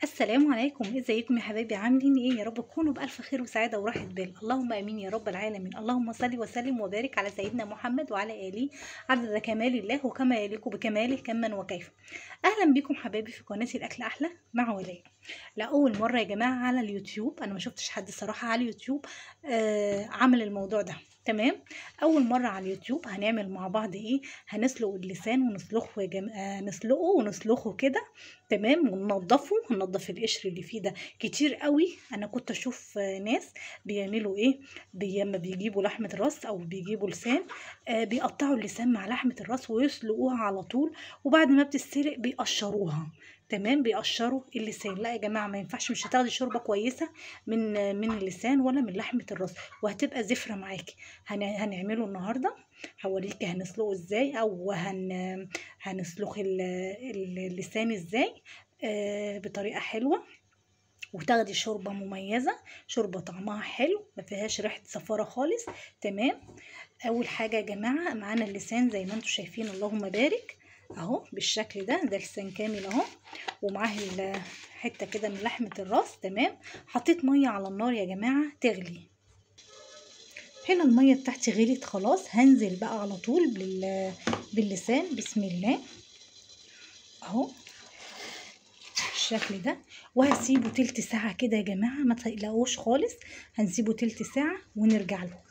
السلام عليكم ازيكم يا حبايبي عاملين ايه يا رب تكونوا بالف خير وسعاده وراحه بال اللهم امين يا رب العالمين اللهم صل وسلم وبارك على سيدنا محمد وعلى اله عدد كمال الله وكما يليق بكماله كما وكيف اهلا بكم حبايبي في قناه الاكل احلى مع ولاء لاول مره يا جماعه على اليوتيوب انا ما شفتش حد صراحه على اليوتيوب آه عمل الموضوع ده تمام اول مره على اليوتيوب هنعمل مع بعض ايه هنسلق اللسان ونسلخه يا جم... آه نسلقه ونسلخه كده تمام وننضفه هننضف القشر اللي فيه ده كتير قوي انا كنت اشوف آه، ناس بيعملوا ايه بي... لما بيجيبوا لحمه الراس او بيجيبوا لسان آه بيقطعوا اللسان مع لحمه الراس ويسلقوها على طول وبعد ما بتتسلق بيقشروها تمام بيقشروا اللسان لا يا جماعه ما ينفعش مش هتاخدي شوربه كويسه من آه، من اللسان ولا من لحمه الراس وهتبقى زفره معاكي هن... هنعمله النهارده هوريكي هنسلقه ازاي او هن... هنسلخ ال- ال- اللسان ازاي آه بطريقه حلوه وتاخدي شوربه مميزه شوربه طعمها حلو ما فيهاش ريحه زفاره خالص تمام اول حاجه يا جماعه معانا اللسان زي ما انتم شايفين اللهم بارك اهو بالشكل ده ده لسان كامل اهو ومعاه ال- حته كده من لحمه الراس تمام حطيت ميه على النار يا جماعه تغلي هنا الميه بتاعتي غليت خلاص هنزل بقى على طول بال... باللسان بسم الله اهو بالشكل ده وهسيبه تلت ساعة كده يا جماعة ما تقلقوش خالص هنسيبه تلت ساعة ونرجع له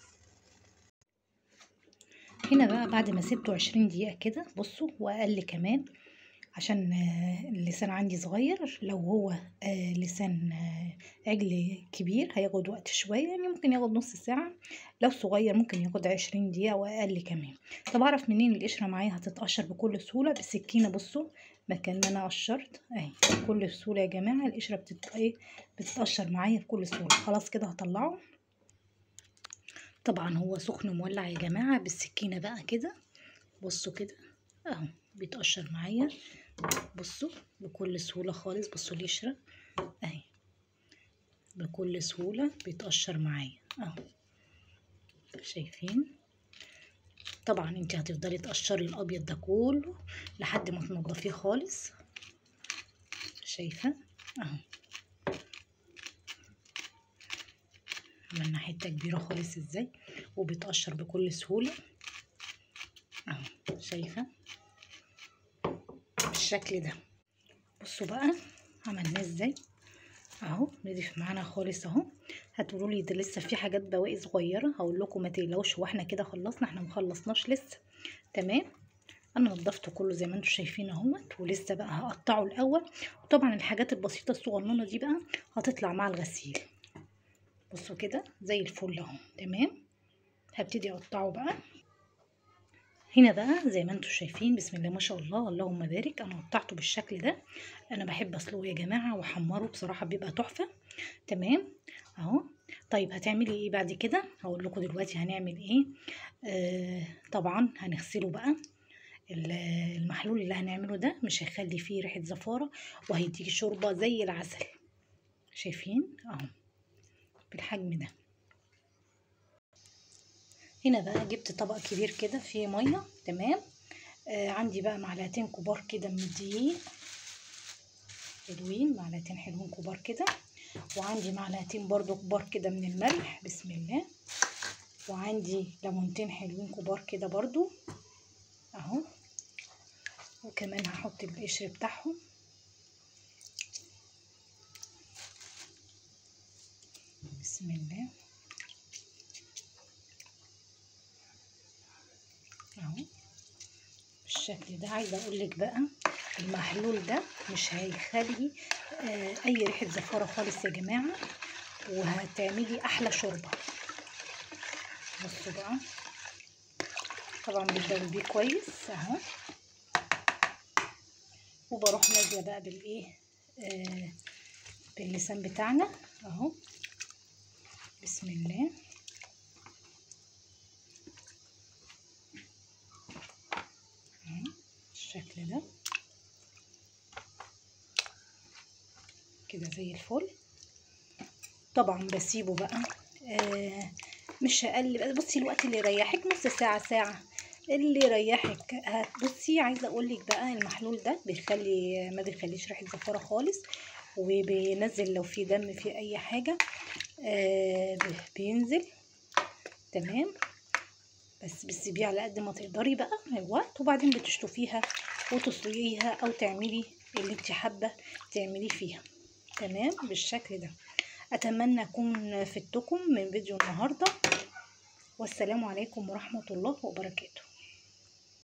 هنا بقى بعد ما سيبته عشرين دقيقة كده بصوا وأقل كمان عشان آه، اللسان عندي صغير لو هو آه، لسان آه، عجل كبير هياخد وقت شوية يعني ممكن ياخد نص ساعة لو صغير ممكن ياخد عشرين دقيقة وأقل كمان طب أعرف منين القشرة معايا هتتقشر بكل سهولة بالسكينة بصوا مكان ما أنا قشرت أهي بكل سهولة يا جماعة القشرة بتت... إيه بتتقشر معايا بكل سهولة خلاص كده هطلعه طبعا هو سخن مولع يا جماعة بالسكينة بقى كده بصوا كده اهو بيتقشر معايا بصوا بكل سهولة خالص بصوا القشرة اهي بكل سهولة بيتقشر معايا اهو شايفين طبعا انت هتفضلي تقشري الابيض ده كله لحد ما تنضفيه خالص شايفة اهو عملنا حتة كبيرة خالص ازاي وبيتقشر بكل سهولة اهو شايفة بالشكل ده بصوا بقى عملناه ازاي اهو نضيف معانا خالص اهو هتقولوا لي ده لسه في حاجات بواقي صغيره هقول لكم ما تقلقوش هو احنا كده خلصنا احنا مخلصناش لسه تمام انا نضفته كله زي ما انتم شايفين اهوت ولسه بقى هقطعه الاول وطبعا الحاجات البسيطه الصغننه دي بقى هتطلع مع الغسيل بصوا كده زي الفل اهو تمام هبتدي اقطعه بقى هنا بقى زي ما انتم شايفين بسم الله ما شاء الله اللهم بارك انا قطعته بالشكل ده انا بحب اسلقه يا جماعه واحمره بصراحه بيبقى تحفه تمام اهو طيب هتعملي ايه بعد كده هقول لكم دلوقتي هنعمل ايه آه طبعا هنغسله بقى ال- المحلول اللي هنعمله ده مش هيخلي فيه ريحه زفاره وهيديكي شوربه زي العسل شايفين اهو بالحجم ده هنا بقى جبت طبق كبير كده فيه ميه تمام آه عندي بقى معلقتين كبار كده من الدقيق حلوين معلقتين حلوين كبار كده وعندي معلقتين برضو كبار كده من الملح بسم الله وعندي ليمونتين حلوين كبار كده برضو اهو وكمان هحط القشر بتاعهم بسم الله اهو بالشكل ده عايزه اقول لك بقى المحلول ده مش هيخلي آه، اي ريحه زفاره خالص يا جماعه وهتعملي احلى شوربه بصوا بقى طبعا بتدوبيه كويس اهو وبروح نازله بقى بالايه آه باللسان بتاعنا اهو بسم الله اهو بالشكل ده كده زي الفل طبعا بسيبه بقى آه مش هقلب بصي الوقت اللي يريحك نص ساعة ساعة اللي يريحك هت- بصي عايزة اقولك بقى المحلول ده بيخلي ما بيخليش ريحة زفارة خالص وبينزل لو في دم في اي حاجه آه بينزل تمام بس بتسيبيه على قد ما تقدري بقى الوقت وبعدين بتشطفيها وتسلقيها او تعملي اللي انت حابه تعمليه فيها تمام بالشكل ده اتمنى اكون فدتكم من فيديو النهارده والسلام عليكم ورحمه الله وبركاته